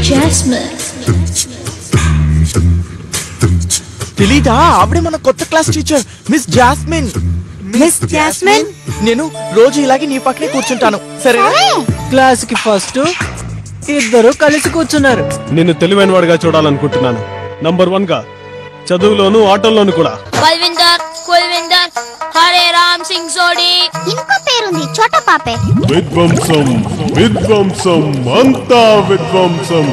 Jasmine తెలీదా ఆవిడే మన కొత్త class teacher miss Jasmine miss Jasmine నేను రోజు ఇలాగే నీ పక్కనే కూర్చుంటాను సరేనా క్లాస్ కి ఫస్ట్ ఇద్దరు కలిసి కూర్చున్నారు నిన్ను తెలివైన వాడిగా చూడాలనుకుంటున్నాను నంబర్ వన్ గా చదువులోను ఆటల్లోను కూడా బల్విందర్ కుల్విందర్ హరే రామ్ సింగ్ సోడి ఇంకో పేరుంది చోట పాపే విధ్వంసం విధ్వంసం అంతా విధ్వంసం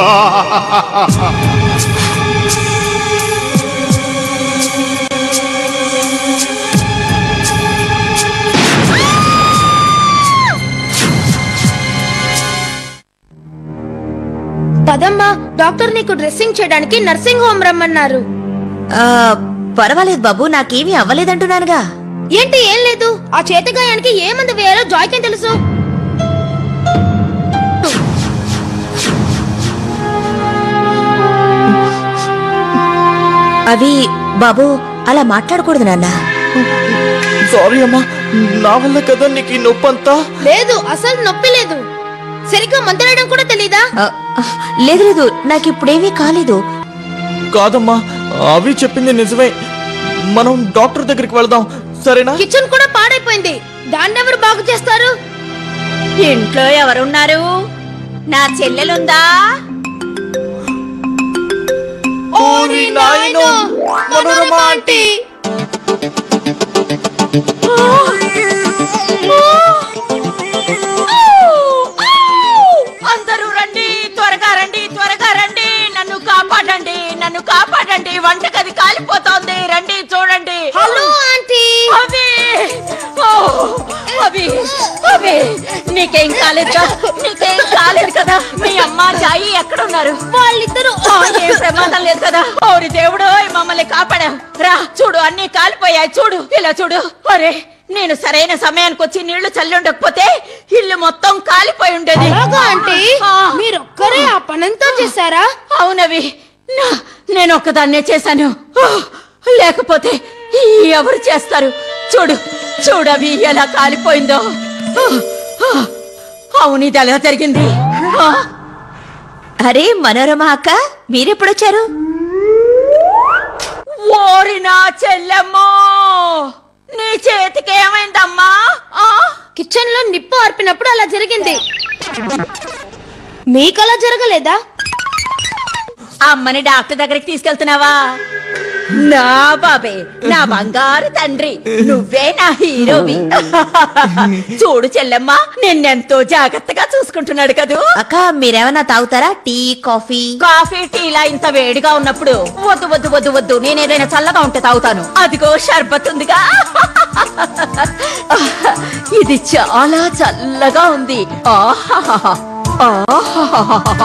పదమ్మా డాక్టర్ నీకు డ్రెస్సింగ్ చేయడానికి నర్సింగ్ హోమ్ రమ్మన్నారు ఆ, పర్వాలేదు బాబు నాకేమీ అవ్వలేదంటున్నానుగా ఏంటి ఏం లేదు ఆ చేతగాయానికి ఏ మంది వేయాలో జాయ్కేం తెలుసు అవి బాబు అలా మాట్లాడకూడదు నాన్న సారీ అమ్మా నా వల్ల కదా నీకు ఈ నొప్పి అంతా లేదు అసలు నొప్పి లేదు సరిగ్గా మంతలేయడం కూడా తెలీదా ఆ, లేదు లేదు నాకు ఇప్పుడేమీ కాలేదు కాదమ్మా అవి చెప్పింది నిజమే మనం డాక్టర్ దగ్గరికి వెళ్దాం సరేనా కిచెన్ కూడా పాడైపోయింది దాన్ని ఎవరు బాగు చేస్తారు ఇంట్లో ఎవరున్నారు నా చెల్లెలుందా ఓరి నాయనో, మనోరమ ఆంటీ. అందరూ రండి త్వరగా రండి త్వరగా రండి నన్ను కాపాడండి నన్ను కాపాడండి వంటగది కాలిపోతోంది రండి చూడండి హలో ఆంటీ అవి ఓ, అవి అవి నీకేం కాలేదు నీకేం కాలేదు కదా మీ అమ్మ జాయి ఎక్కడున్నారు వాళ్ళిద్దరూ ఆ, ఏం ప్రమాదం లేదు కదా ఓరి దేవుడు మమ్మల్ని కాపాడా రా చూడు అన్ని కాలిపోయాయి చూడు ఇలా చూడు అరే నేను సరైన సమయానికి వచ్చి నీళ్లు చల్లి ఉండకపోతే ఇల్లు మొత్తం కాలిపోయి ఉండేది అలాగా ఆంటీ ఆ, మీరొక్కరే ఆ పనంతా చేశారా అవునవి నా- నేను ఒక్కదాన్నే చేశాను ఆ, లేకపోతే ఎవరు చేస్తారు చూడు చూడవి ఎలా కాలిపోయిందో ఆ, ఆ, అవును ఇది ఎలా జరిగింది ఆ. అరే మనోరమ అక్క మీరెప్పుడొచ్చారు ఓరి నా చెల్లెమ్మో నీ చేతికి ఏమైందమ్మా ఆ? కిచెన్ లో నిప్పు ఆర్పినప్పుడు అలా జరిగింది మీకలా జరగలేదా అమ్మని డాక్టర్ దగ్గరికి తీసుకెళ్తున్నావా నా బాబే నా బంగారు తండ్రి నువ్వే నా హీరోవి చూడు చెల్లెమ్మ నిన్నెంతో జాగ్రత్తగా చూసుకుంటున్నాడు కదూ అక్క మీరేమన్నా తాగుతారా టీ కాఫీ కాఫీ టీలా ఇంత వేడిగా ఉన్నప్పుడు వద్దు వద్దు వద్దు వద్దు నేను ఏదైనా చల్లగా ఉంటే తాగుతాను అదిగో షర్బత్ ఉందిగా ఇది చాలా చల్లగా ఉంది ఆహాహాహా. ఆహాహాహాహా.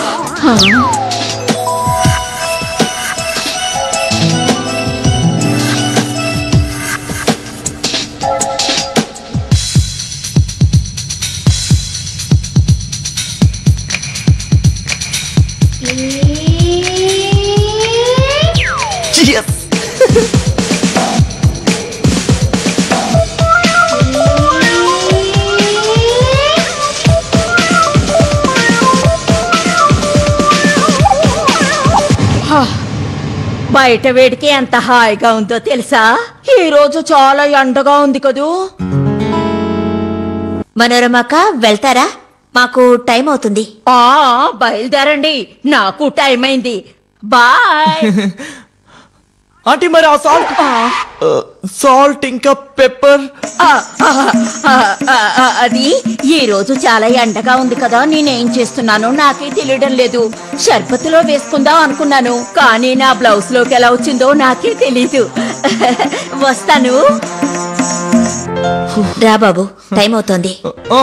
బయట వేడికి ఎంత హాయిగా ఉందో తెలుసా ఈ రోజు చాలా ఎండగా ఉంది కదూ మనోరమ అక్క వెళ్తారా మాకు టైం అవుతుంది ఆ బయలుదేరండి నాకు టైం అయింది బాయ్ ఆంటీ మరి ఆ సాల్ట్ సాల్ట్ ఇంకా పెప్పర్ ఆ, ఆ, ఆ, ఆ, ఆ, అది ఈ రోజు చాలా ఎండగా ఉంది కదా నేనేం చేస్తున్నానో నాకే తెలియడం లేదు షర్బత్తులో వేసుకుందాం అనుకున్నాను కానీ నా బ్లౌజ్ లోకి ఎలా వచ్చిందో నాకే తెలీదు వస్తాను రా బాబు టైం అవుతోంది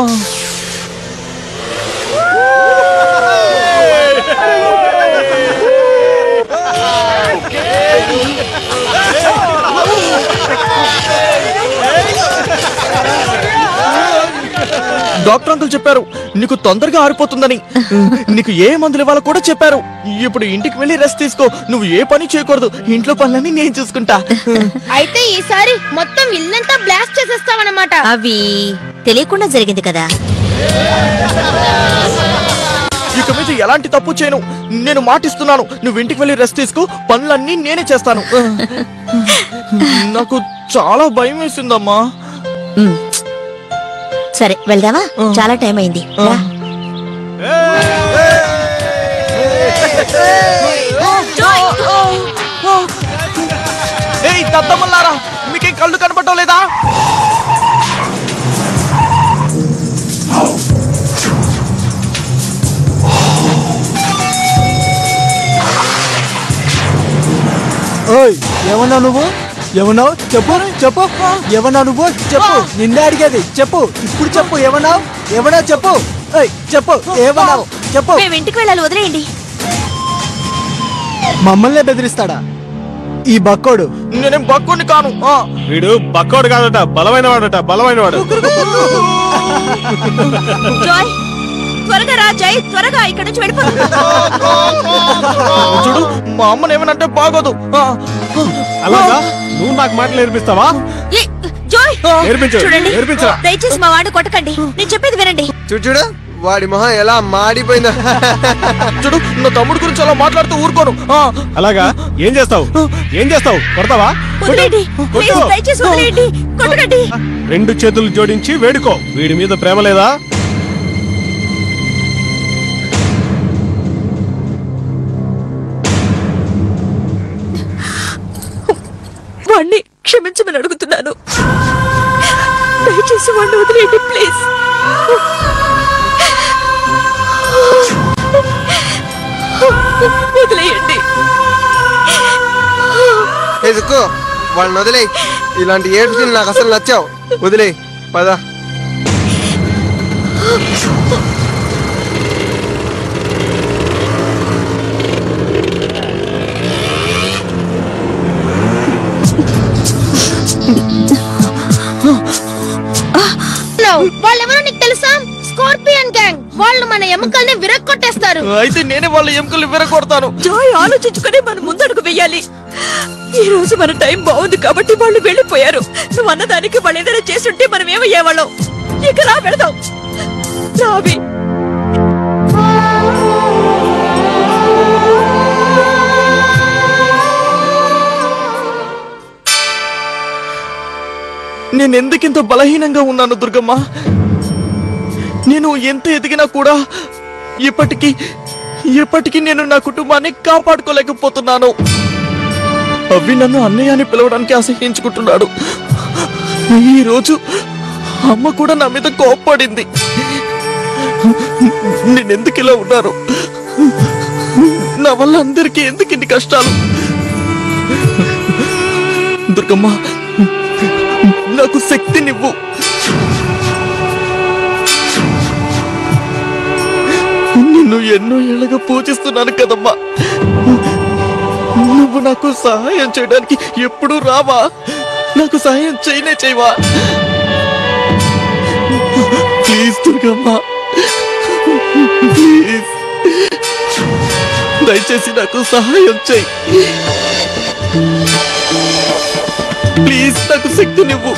డాక్టర్ అంకుల్ చెప్పారు నీకు తొందరగా ఆరిపోతుందని నీకు ఏ మందులు ఇవ్వాలో కూడా చెప్పారు ఇప్పుడు ఇంటికి వెళ్ళి రెస్ట్ తీసుకో నువ్వు ఏ పని చేయకూడదు ఇంట్లో పనులన్నీ నేను చూసుకుంటా అయితే ఈసారి మొత్తం ఇల్లంతా బ్లాస్ట్ చేసేస్తామన్నమాట అవి తెలియకుండా జరిగింది కదా ఇక మీద ఎలాంటి తప్పు చేయను నేను మాటిస్తున్నాను నువ్వు ఇంటికి వెళ్ళి రెస్ట్ తీసుకో పనులన్నీ నేనే చేస్తాను నాకు చాలా భయం వేసిందమ్మా ఉమ్. సరే వెళ్దామా చాలా టైం అయింది రా. ఏయ్ దద్దమ్మల్లారా మీకేం కళ్ళు కనపడటం లేదా ఓయ్ ఏమన్నా నువ్వు ఏమన్నావు చెప్పు చెప్పు ఏమన్నా నువ్వు చెప్పు నిన్నే అడిగేది చెప్పు ఇప్పుడు చెప్పు ఏమన్నావు ఏమన్నావు చెప్పు ఓయ్ చెప్పు ఏమన్నావు చెప్పు మేము ఇంటికి వెళ్ళాలి వదిలేయండి మమ్మల్నే బెదిరిస్తాడా ఈ బక్కోడు నేనేం బక్కుని కాను ఆ. వీడు బక్కోడు కాదట బలమైన వాడట బలమైన వాడు జాయ్ త్వరగా రా జై త్వరగా ఇక్కడ నుంచి వెళ్ళిపో చూడు మా అమ్మని ఏమనంటే బాగోదు ఆ. అలాగా నువ్వు నాకు మాటలు నేర్పిస్తావా ఏ, జాయ్ నేర్పించు చూడండి నేర్పించరా దయచేసి మా వాడిని కొట్టకండి నేను చెప్పేది వినండి చూడు చూడు వాడి మొహం ఎలా మాడిపోయిందో చూడు నా తమ్ముడు గురించి అలా మాట్లాడుతూ ఊరుకోను ఆ. అలాగా ఏం చేస్తావు ఏం చేస్తావు కొడతావా వదిలేయండి ప్లీజ్ కొట్టు. దయచేసి వదిలేయండి కొట్టకండి రెండు చేతులు జోడించి వేడుకో వీడి మీద ప్రేమ లేదా వాణ్ణి క్షమించమని అడుగుతున్నాను దయచేసి వాడిని వదిలేయండి ప్లీజ్ వదిలేయండి ఎదుకో వాళ్ళని వదిలే ఇలాంటి ఏడు సీన్లు నాకు అసలు నచ్చావు వదిలే పద వాళ్ళెవరో నీకు తెలుసా స్కార్పియన్ గ్యాంగ్ వాళ్ళు మన ఎముకల్ని విరక్కొట్టేస్తారు అయితే నేనే వాళ్ళ ఎముకలు విరగొడతాను జాయ్ ఆలోచించుకొని మనం ముందడుగు వెయ్యాలి ఈ రోజు మన టైం బాగుంది కాబట్టి వాళ్ళు వెళ్ళిపోయారు నువ్వు అన్నదానికి వాళ్ళు ఏదైనా చేస్తుంటే మనం ఏమయ్యేవాళ్ళం ఇక రా వెళదాం రావి నేను ఎందుకింత బలహీనంగా ఉన్నాను దుర్గమ్మ నేను ఎంత ఎదిగినా కూడా ఇప్పటికీ ఇప్పటికీ నేను నా కుటుంబాన్ని కాపాడుకోలేకపోతున్నాను అవి నన్ను అన్నయ్య అని పిలవడానికి అసహించుకుంటున్నాడు ఈ రోజు అమ్మ కూడా నా మీద కోప్పడింది నేనెందుకు ఇలా ఉన్నాను నా వల్ల అందరికీ ఎందుకు ఇన్ని కష్టాలు దుర్గమ్మ నాకు శక్తినివ్వు నిన్ను ఎన్నో ఏళ్ళగా పూజిస్తున్నాను కదమ్మా నువ్వు నాకు సహాయం చేయడానికి ఎప్పుడు రావా నాకు సహాయం చేయనే చేయవా ప్లీజ్ దుర్గమ్మ ప్లీజ్ దయచేసి నాకు సహాయం చేయి ప్లీజ్ నాకు శక్తినివ్వు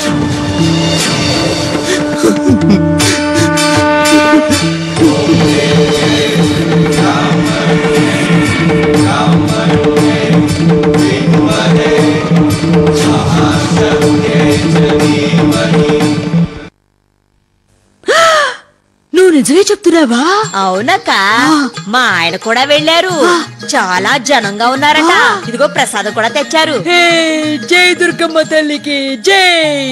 నువ్వు నిజమే చెప్తున్నావా అవునక్క మా ఆయన కూడా వెళ్ళారు చాలా జనంగా ఉన్నారట ఇదిగో ప్రసాదం కూడా తెచ్చారు జై దుర్గమ్మ తల్లికి జై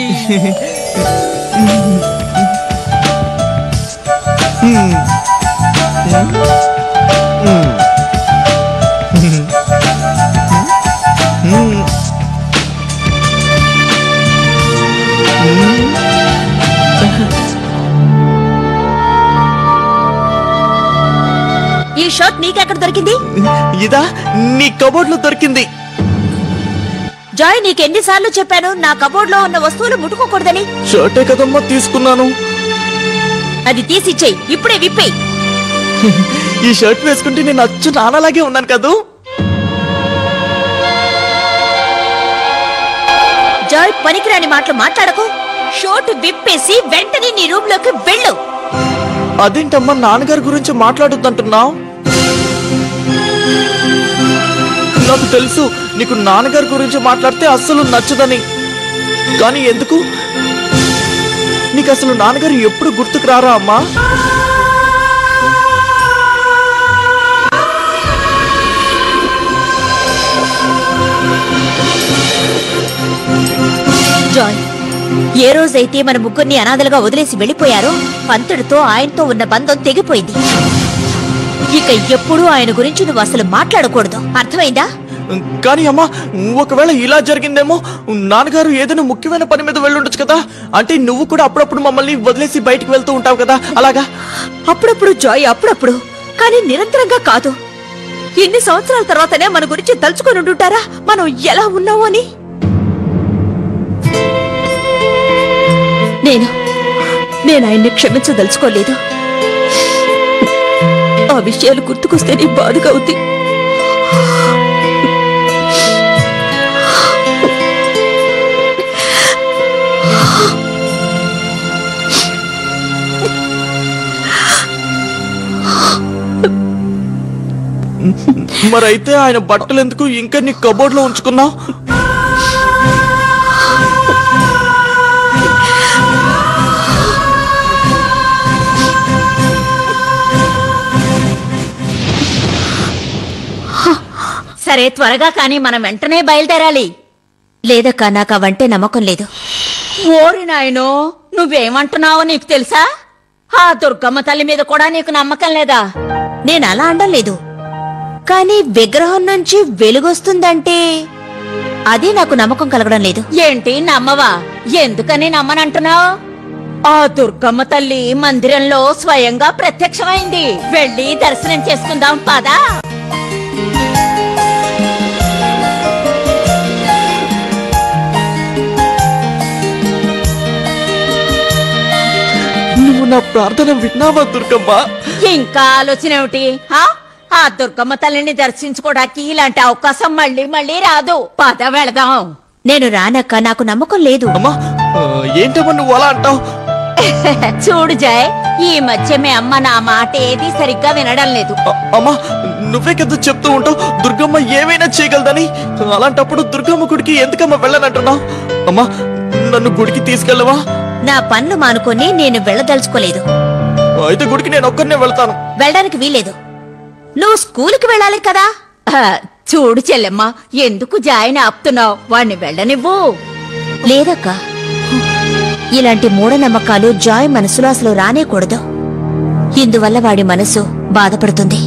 ఈ షర్ట్ నీకెక్కడ దొరికింది ఇదా నీ కబోర్డ్ లో దొరికింది జాయ్ నీకెన్నిసార్లు చెప్పాను నా కబోర్డ్ లో ఉన్న వస్తువులు ముట్టుకోకూడదని షర్టే కదమ్మా తీసుకున్నాను అది తీసిచ్చేయి ఇప్పుడే విప్పేయి ఈ షర్ట్ వేసుకుంటే నేను అచ్చు నాన్నలాగే ఉన్నాను కదూ జాయ్ పనికిరాని మాటలు మాట్లాడకు షోట్ విప్పేసి వెంటనే నీ రూమ్ లోకి వెళ్ళు అదేంటమ్మా నాన్నగారి గురించి మాట్లాడొద్దంటున్నావు నాకు తెలుసు నీకు నాన్నగారి గురించి మాట్లాడితే అస్సలు నచ్చదని కానీ ఎందుకు నీకు అసలు నాన్నగారు ఎప్పుడు గుర్తుకు రారా అమ్మా జాయ్ ఏ రోజైతే మన ముగ్గురిని అనాథలుగా వదిలేసి వెళ్ళిపోయారో పంతుడితో ఆయనతో ఉన్న బంధం తెగిపోయింది ఇక ఎప్పుడూ ఆయన గురించి నువ్వు అసలు మాట్లాడకూడదు అర్థమైందా కానీ అమ్మా ఒకవేళ ఇలా జరిగిందేమో నాన్నగారు ఏదైనా ముఖ్యమైన పని మీద వెళ్ళుండొచ్చు కదా అంటే నువ్వు కూడా అప్పుడప్పుడు మమ్మల్ని వదిలేసి బయటికి వెళ్తూ ఉంటావు కదా అలాగా అప్పుడప్పుడు జాయ్ అప్పుడప్పుడు కానీ నిరంతరంగా కాదు ఇన్ని సంవత్సరాల తర్వాతనే మన గురించి తలుచుకొని ఉండుంటారా మనం ఎలా ఉన్నాము అని నేను నేను ఆయన్ని క్షమించదలుచుకోలేదు ఆ విషయాలు గుర్తుకొస్తే నీ బాధగా ఉంది మరైతే ఆయన బట్టలు ఎందుకు ఇంకా నీ కబోర్డ్ లో ఉంచుకున్నావు సరే త్వరగా కానీ మనం వెంటనే బయలుదేరాలి లేదక్కా నాకు అవంటే నమ్మకం లేదు ఓరి నాయనో నువ్వేమంటున్నావో నీకు తెలుసా ఆ దుర్గమ్మ తల్లి మీద కూడా నీకు నమ్మకం లేదా నేను అలా అనడం లేదు కానీ విగ్రహం నుంచి వెలుగొస్తుందంటే అది నాకు నమ్మకం కలగడం లేదు ఏంటి నమ్మవా ఎందుకని నమ్మనంటున్నావు ఆ దుర్గమ్మ తల్లి మందిరంలో స్వయంగా ప్రత్యక్షమైంది వెళ్ళి దర్శనం చేసుకుందాం పదా నువ్వు నా ప్రార్థన విన్నావా దుర్గమ్మ ఇంకా ఆలోచన ఏమిటి హా? ఆ దుర్గమ్మ తల్లిని దర్శించుకోవడానికి ఇలాంటి అవకాశం మళ్ళీ మళ్ళీ రాదు పద వెళదాం నేను రానక్క నాకు నమ్మకం లేదు అమ్మా ఆ, ఏంటమ్మా నువ్వు అలా అంటావు చూడు జయ్ ఈ మధ్య మీ అమ్మ నా మాట ఏది సరిగ్గా వినడం లేదు అమ్మా నువ్వే కదా చెప్తూ ఉంటావు దుర్గమ్మ ఏమైనా చేయగలదని అలాంటప్పుడు దుర్గమ్మ గుడికి ఎందుకమ్మా వెళ్ళనంటున్నావు అమ్మా నన్ను గుడికి తీసుకెళ్ళవా నా పనులు మానుకొని నేను వెళ్ళదలుచుకోలేదు అయితే గుడికి నేను ఒక్కరినే వెళ్తాను వెళ్ళడానికి వీలేదు నువ్వు స్కూల్కి వెళ్ళాలి కదా ఆ, చూడు చెల్లెమ్మ ఎందుకు జాయిని ఆపుతున్నావు వాణ్ణి వెళ్ళనివ్వు లేదక్క ఇలాంటి మూఢనమ్మకాలు జాయ్ మనసులో అసలు రానేకూడదు ఇందువల్ల వాడి మనసు బాధపడుతుంది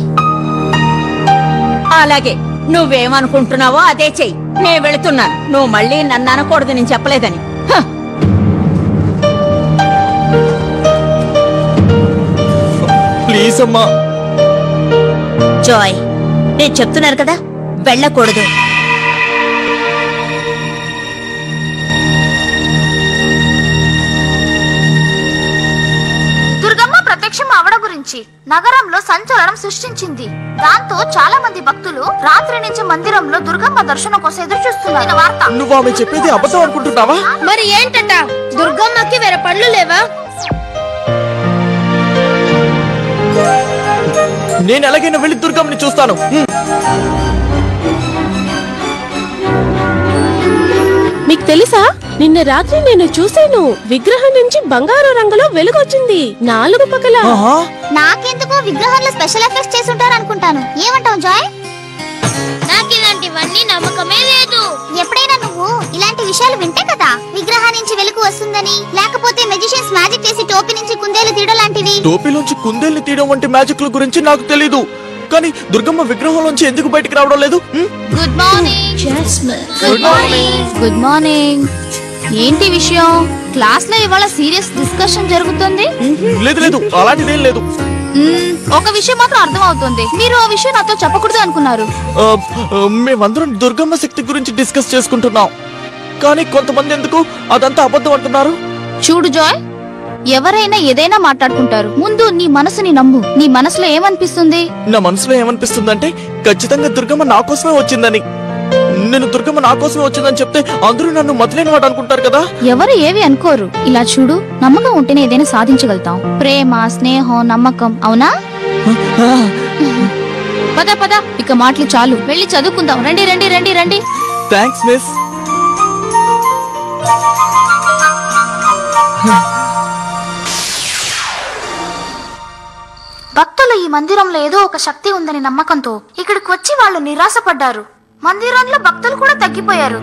అలాగే నువ్వేమనుకుంటున్నావో అదే చెయ్యి నేను వెళుతున్నాను నువ్వు మళ్ళీ నన్ను అనకూడదు నేను చెప్పలేదని హ! ప్లీజ్ అమ్మా జాయ్ నేను చెప్తున్నాను కదా వెళ్ళకూడదు దుర్గమ్మ ప్రత్యక్షం అవడం గురించి నగరంలో సంచలనం సృష్టించింది దాంతో చాలా మంది భక్తులు రాత్రి నుంచి మందిరంలో దుర్గమ్మ దర్శనం కోసం ఎదురు చూస్తున్నారు వార్త నువ్వు ఆమె చెప్పేది అబద్ధం అనుకుంటున్నావా మరి ఏంటట దుర్గమ్మకి వేరే పళ్ళు లేవా నేను ఎలాగైనా వెళ్ళి దుర్గమ్మని చూస్తాను హ్మ్. మీకు తెలుసా నిన్న రాత్రి నేను చూశాను విగ్రహం నుంచి బంగారు రంగులో వెలుగొచ్చింది నాలుగు పక్కల ఆహా. నాకెందుకో విగ్రహాల్లో స్పెషల్ ఎఫెక్ట్స్ చేసి ఉంటారు అనుకుంటాను ఏమంటావు జాయ్ నాకు ఇలాంటివన్నీ నమ్మకమే లేదు ఎప్పుడైనా నువ్వు ఇలాంటి విషయాలు వింటే కదా విగ్రహం నుంచి వెలుగు వస్తుందని లేకపోతే మెజిషియన్స్ మ్యాజిక్ చేసి టోపీ నుంచి కుందేలు తీయడం లాంటివి టోపీలోంచి కుందేల్ని తీయడం వంటి మ్యాజిక్ల గురించి నాకు తెలీదు కానీ దుర్గమ్మ విగ్రహంలోంచి ఎందుకు బయటికి రావడం లేదు హ్మ్? Good morning good morning good morning ఏంటి విషయం క్లాస్ లో ఇవాళ సీరియస్ డిస్కషన్ జరుగుతుంది లేదు లేదు అలాంటిదేం లేదు మ్మ్, ఒక విషయం మాత్రం అర్థం అవుతుంది మీరు ఆ విషయం నాతో చెప్పకూడదు అనుకున్నారు ఆ, ఆ, మేమందరం దుర్గమ్మ శక్తి గురించి డిస్కస్ చేసుకుంటున్నాం కానీ కొంతమంది ఎందుకు అదంతా అబద్ధం అంటున్నారు చూడు జాయ్ ఎవరైనా ఏదైనా మాట్లాడుకుంటారు ముందు నీ మనసుని నమ్ము నీ మనసులో ఏమనిపిస్తుంది నా మనసులో ఏమనిపిస్తుందంటే ఖచ్చితంగా దుర్గమ్మ నా కోసమే వచ్చిందని నేను దుర్గమ్మ నా కోసమే వచ్చిందని చెప్తే అందరూ నన్ను మతిలేని వాడు అనుకుంటారు కదా ఎవరు ఏవి అనుకోరు ఇలా చూడు నమ్మకం ఉంటేనే ఏదైనా సాధించగలుగుతాం ప్రేమ స్నేహం నమ్మకం అవునా పద పద ఇక మాటలు చాలు వెళ్ళి చదువుకుందాం రండి రండి రండి రండి థ్యాంక్స్ మిస్ భక్తులు ఈ మందిరంలో ఏదో ఒక శక్తి ఉందని నమ్మకంతో ఇక్కడికి వచ్చి వాళ్ళు నిరాశపడ్డారు మందిరంలో భక్తులు కూడా తగ్గిపోయారు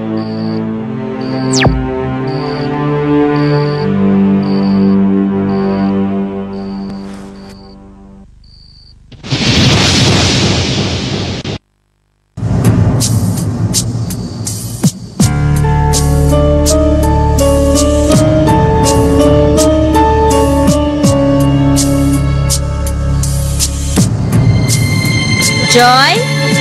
జాయ్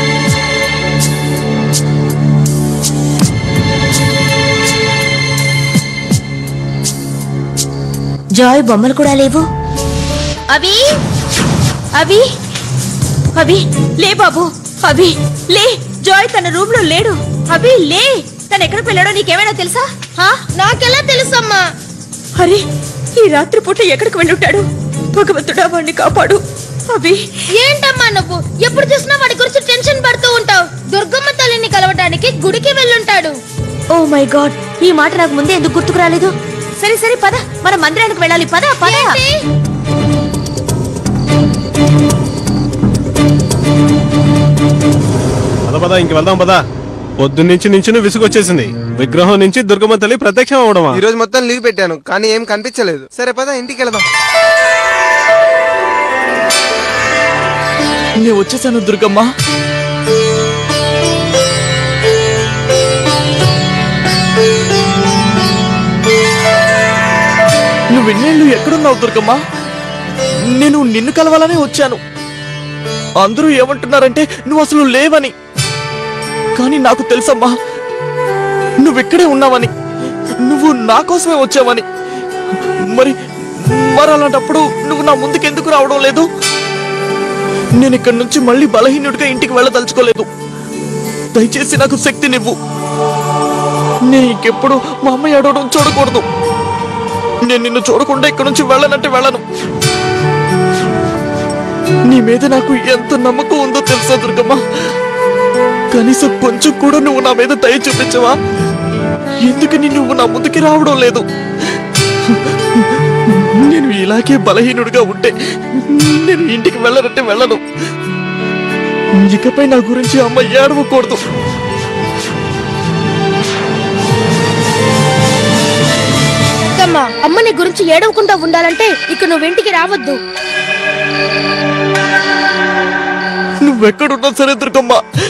జాయ్ బొమ్మలు కూడా లేవు అవి అవి అవి లే బాబు అవి లే జాయ్ తన రూమ్ లో లేడు అవి లే తను ఎక్కడికి వెళ్ళాడో నీకేమైనా తెలుసా హా? నాకెలా తెలుసమ్మా అరే ఈ రాత్రి పూట ఎక్కడికి వెళ్ళుంటాడు భగవంతుడా వాడిని కాపాడు అవి ఏంటమ్మా నువ్వు ఎప్పుడు చూసినా వాడి గురించి టెన్షన్ పడుతూ ఉంటావు దుర్గమ్మ తల్లిని కలవడానికి గుడికి వెళ్ళుంటాడు ఓ మై గాడ్ ఈ మాట నాకు ముందే ఎందుకు గుర్తుకు రాలేదు సరే సరే పద మన మందిరానికి వెళ్ళాలి పద పద పద పద ఇంక వెళ్దాం పద పొద్దున్నుంచి నుంచి విసుగొచ్చేసింది విగ్రహం నుంచి దుర్గమ్మ తల్లి ప్రత్యక్షం అవడమా ఈ రోజు మొత్తం లీవ్ పెట్టాను కానీ ఏం కనిపించలేదు సరే పద ఇంటికి వెళదాం నేను వచ్చేసాను దుర్గమ్మ నువ్వు ఎన్నేళ్ళు ఎక్కడున్నావు దుర్గమ్మ నేను నిన్ను కలవాలనే వచ్చాను అందరూ ఏమంటున్నారంటే నువ్వు అసలు లేవని కానీ నాకు తెలుసమ్మా నువ్వెక్కడే ఉన్నావని నువ్వు నా కోసమే వచ్చావని మరి మరి అలాంటప్పుడు నువ్వు నా ముందుకు ఎందుకు రావడం లేదు నేను ఇక్కడి నుంచి మళ్ళీ బలహీనుడిగా ఇంటికి వెళ్ళదలుచుకోలేదు దయచేసి నాకు శక్తినివ్వు నేను ఇంకెప్పుడు మా అమ్మ ఏడవడం చూడకూడదు నేను నిన్ను చూడకుండా ఇక్కడి నుంచి వెళ్ళనంటే వెళ్ళను నీ మీద నాకు ఎంత నమ్మకం ఉందో తెలుసా దుర్గమ్మ కనీసం కొంచెం కూడా నువ్వు నా మీద దయ చూపించవా ఎందుకని నువ్వు నా ముందుకి రావడం లేదు నేను ఇలాగే బలహీనుడిగా ఉంటే నేను ఇంటికి వెళ్ళనంటే వెళ్ళను ఇకపై నా గురించి అమ్మ ఏడవకూడదు అమ్మా అమ్మ నీ గురించి ఏడవకుండా ఉండాలంటే ఇక నువ్వు ఇంటికి రావద్దు నువ్వెక్కడున్నా సరే దుర్గమ్మ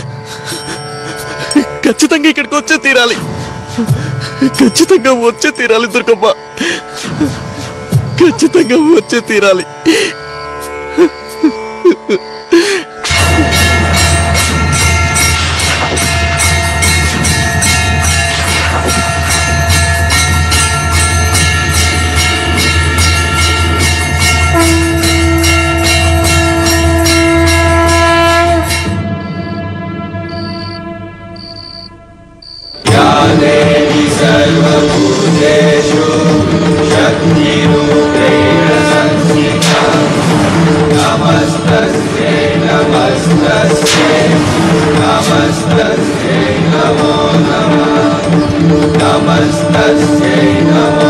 ఖచ్చితంగా ఇక్కడికి వచ్చే తీరాలి ఖచ్చితంగా వచ్చే తీరాలి దుర్గమ్మ ఖచ్చితంగా వచ్చే తీరాలి నమస్తే నమో